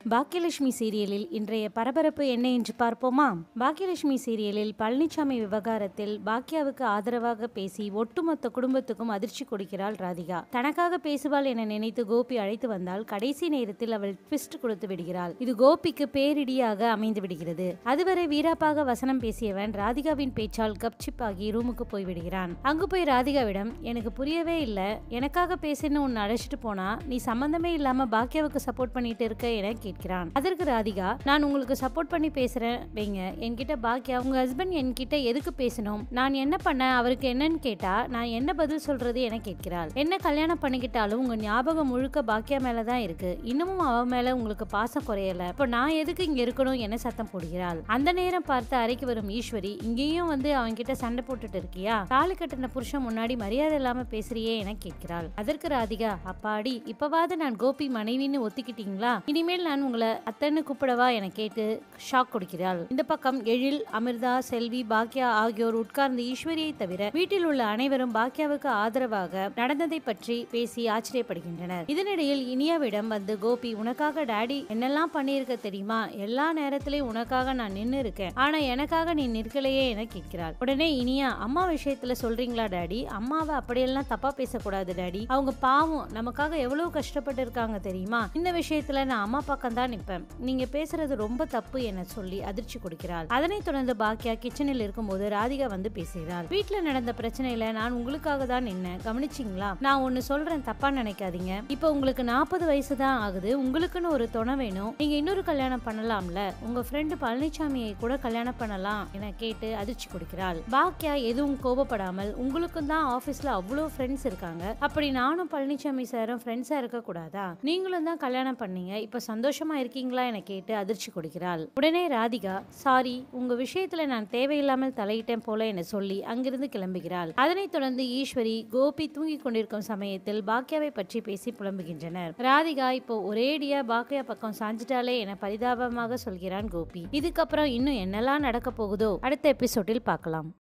பாக்கியலட்சுமி சீரியலில் இன்றைய பரபரப்பு என்ன என்று பார்ப்போமா பாக்கியலட்சுமி சீரியலில் பழனிசாமி விவகாரத்தில் பாக்கியாவுக்கு ஆதரவாக பேசி ஒட்டுமொத்த குடும்பத்துக்கும் அதிர்ச்சி கொடுக்கிறாள் ராதிகா தனக்காக பேசுவாள் என நினைத்து கோபி அழைத்து வந்தால் கடைசி நேரத்தில் அவள் ட்விஸ்ட் கொடுத்து விடுகிறாள் இது கோபிக்கு பேரிடியாக அமைந்து விடுகிறது அதுவரை வீராப்பாக வசனம் பேசியவன் ராதிகாவின் பேச்சால் கப்சிப் ஆகி ரூமுக்கு போய் விடுகிறான் அங்கு போய் ராதிகாவிடம் எனக்கு புரியவே இல்லை எனக்காக பேசின்னு உன்னை அழைச்சிட்டு போனா நீ சம்பந்தமே இல்லாம பாக்கியாவுக்கு சப்போர்ட் பண்ணிட்டு இருக்க என கேட்கிறான் அதற்கு ராதிகா நான் உங்களுக்கு சப்போர்ட் பண்ணி பேசுறேன் வைங்க என்கிட்ட பாக்கியா உங்க ஹஸ்பண்ட் என்கிட்ட எதுக்கு பேசணும் நான் என்ன பண்ண அவருக்கு என்னன்னு கேட்டா நான் என்ன பதில் சொல்றது என கேட்கிறாள் என்ன கல்யாணம் பண்ணிக்கிட்டாலும் உங்க ஞாபகம் முழுக்க பாக்கியா மேலதான் இருக்கு இன்னமும் அவ மேல உங்களுக்கு பாசம் குறையல இப்போ நான் எதுக்கு இங்க இருக்கணும் என சத்தம் போடுகிறாள் அந்த நேரம் பார்த்து அறைக்கு வரும் ஈஸ்வரி இங்கேயும் வந்து அவன் கிட்ட சண்டை போட்டுட்டு இருக்கியா தாலி கட்டின புருஷன் முன்னாடி மரியாதை இல்லாம பேசுறியே என கேட்கிறாள் அதற்கு ராதிகா அப்பாடி இப்பவாது நான் கோபி மனைவின்னு ஒத்துக்கிட்டீங்களா இனிமேல் நான் உங்களை அத்தன்னு கூப்பிடவா என கேட்டு ஷாக் கொடுக்கிறாள் இந்த பக்கம் எழில் அமிர்தா செல்வி பாக்யா ஆகியோர் உட்கார்ந்து ஈஸ்வரியை தவிர வீட்டில் உள்ள அனைவரும் பாக்யாவுக்கு ஆதரவாக நடந்ததை பற்றி பேசி ஆச்சரியப்படுகின்றனர் இதனிடையில் இனியாவிடம் வந்து கோபி உனக்காக டாடி என்னெல்லாம் பண்ணியிருக்க தெரியுமா எல்லா நேரத்திலையும் உனக்காக நான் நின்னு இருக்கேன் ஆனா எனக்காக நீ நிற்கலையே என கேட்கிறாள் உடனே இனியா அம்மா விஷயத்துல சொல்றீங்களா டாடி அம்மாவை அப்படியெல்லாம் தப்பா பேசக்கூடாது டாடி அவங்க பாவம் நமக்காக எவ்வளவு கஷ்டப்பட்டு இருக்காங்க தெரியுமா இந்த விஷயத்துல நான் அம்மா பக்கம் தான் நிப்பேன் நீங்க பேசுறது ரொம்ப தப்பு என சொல்லி அதிர்ச்சி கொடுக்கிறாள் அதனைத் தொடர்ந்து பாக்கியா கிச்சனில் இருக்கும்போது ராதிகா வந்து பேசுகிறாள் வீட்டுல நடந்த பிரச்சனையில நான் உங்களுக்காக தான் நின்னேன் கவனிச்சிங்களா நான் ஒன்னு சொல்றேன் தப்பா நினைக்காதீங்க இப்போ உங்களுக்கு நாற்பது வயசு தான் ஆகுது உங்களுக்குன்னு ஒரு துணை வேணும் நீங்க இன்னொரு கல்யாணம் பண்ணலாம்ல உங்க ஃப்ரெண்டு பழனிசாமியை கூட கல்யாணம் பண்ணலாம் என கேட்டு அதிர்ச்சி கொடுக்கிறாள் பாக்கியா எதுவும் கோபப்படாமல் உங்களுக்கும் தான் ஆபீஸ்ல அவ்வளோ ஃப்ரெண்ட்ஸ் இருக்காங்க அப்படி நானும் பழனிசாமி சாரும் ஃப்ரெண்ட்ஸா இருக்க கூடாதா நீங்களும் தான் கல்யாணம் பண்ணீங்க இப்ப சந்தோஷமா இருக்கீங்களா என கேட்டு அதிர்ச்சி கொடுக்கிறாள் உடனே ராதிகா சாரி உங்க விஷயத்துல நான் தேவையில்லாமல் தலையிட்டேன் போல என சொல்லி அங்கிருந்து கிளம்புகிறாள் அதனைத் தொடர்ந்து ஈஸ்வரி கோபி தூங்கிக் கொண்டிருக்கும் சமயத்தில் பாக்கியாவை பற்றி பேசி புலம்புகின்றனர் ராதிகா இப்போ ஒரேடியா பாக்கியா பக்கம் சாஞ்சிட்டாலே என பரிதாபமாக சொல்கிறான் கோபி இதுக்கப்புறம் இன்னும் என்னெல்லாம் நடக்க போகுதோ அடுத்த எபிசோடில் பார்க்கலாம்